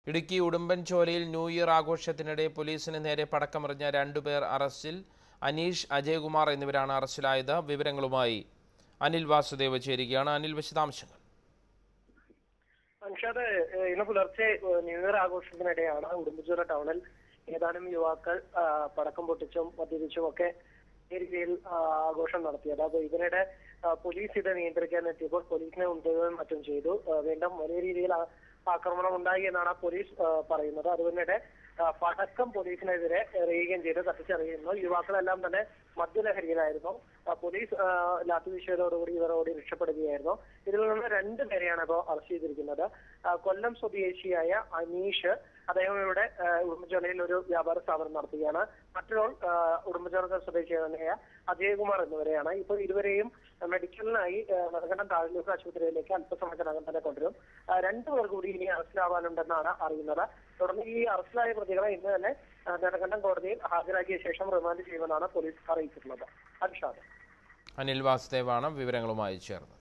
ഇടുക്കി ഉടുമ്പൻചോലയിൽ new year ആഘോഷത്തിനിടെ പോലീസിന് നേരെ പടക്കമെറിഞ്ഞ രണ്ടുപേർ അറസ്റ്റിൽ അനീഷ് അജയകുമാർ എന്നിവരാണ് അറസ്റ്റിലായത് വിവരങ്ങളുമായി അനിൽ വാസുദേവ് ചേരുകയാണ് അനിൽ വിശദാംശങ്ങൾ അൻഷാദ് ഏഹ് ഇന്ന് പുലർച്ചെ ഏഹ് ന്യൂ ഇയർ ആഘോഷത്തിനിടെയാണ് ഉടുമ്പൻചോല ടൗണിൽ ഏതാനും യുവാക്കൾ ആ, പടക്കം പൊട്ടിച്ചും മദ്യപിച്ചും ഒക്കെ ഈ രീതിയിൽ ആ, ആഘോഷം നടത്തിയത് അപ്പൊ ഇതിനിടെ ആ, പോലീസ് ഇത് നിയന്ത്രിക്കാൻ എത്തിയപ്പോൾ പോലീസിനെ ഉണ്ടുകയും മറ്റും ചെയ്തു ആ, വീണ്ടും വലിയ രീതിയിൽ ആ- ആക്രമണം ഉണ്ടായി എന്നാണ് പോലീസ് ആ, പറയുന്നത് അതുകൊണ്ടിടെ പടക്കം പോലീസിനെതിരെ എറിയുകയും ചെയ്ത് കത്തിച്ചെറിയുന്നു യുവാക്കളെല്ലാം തന്നെ മദ്യലഹരിയിലായിരുന്നു ആ, പോലീസ് ആ, ലാത്തി വീശിയതോടുകൂടി ഇവർ ഓടി രക്ഷപ്പെടുകയായിരുന്നു ഇതിൽ നിന്ന് രണ്ട് പേരെയാണ് ഇപ്പോൾ അറസ്റ്റ് ചെയ്തിരിക്കുന്നത് ആ, കൊല്ലം സ്വദേശിയായ അനീഷ് അദ്ദേഹം ഇവിടെ ആ, ഉടുമ്പൻചോലയിൽ ഒരു വ്യാപാര സ്ഥാപനം നടത്തുകയാണ് മറ്റൊരാൾ ആ, ഉടുമ്പൻചോല സ്വദേശിയായ അജയകുമാർ എന്നിവരെയാണ് ഇപ്പോൾ ഇരുവരെയും മെഡിക്കലിനായി ആ, നെടുങ്കണ്ടം താലൂക്ക് ആശുപത്രിയിലേക്ക് അല്പസമയത്തിനകം തന്നെ കൊണ്ടുവരും ആ, രണ്ടുപേർ കൂടി ഇനി അറസ്റ്റിലാവാനുണ്ടെന്നാണ് അറിയുന്നത് തുടർന്ന് ഈ അറസ്റ്റിലായ പ്രതികളെ ഇന്ന് തന്നെ ആ, നെടുങ്കണ്ടം കോടതിയിൽ ഹാജരാക്കിയ ശേഷം റിമാൻഡ് ചെയ്യുമെന്നാണ് പോലീസ് അറിയിച്ചിട്ടുള്ളത് അൻഷാദ് അനിൽ വാസുദേവാണ് വിവരങ്ങളുമായി ചേർന്നത്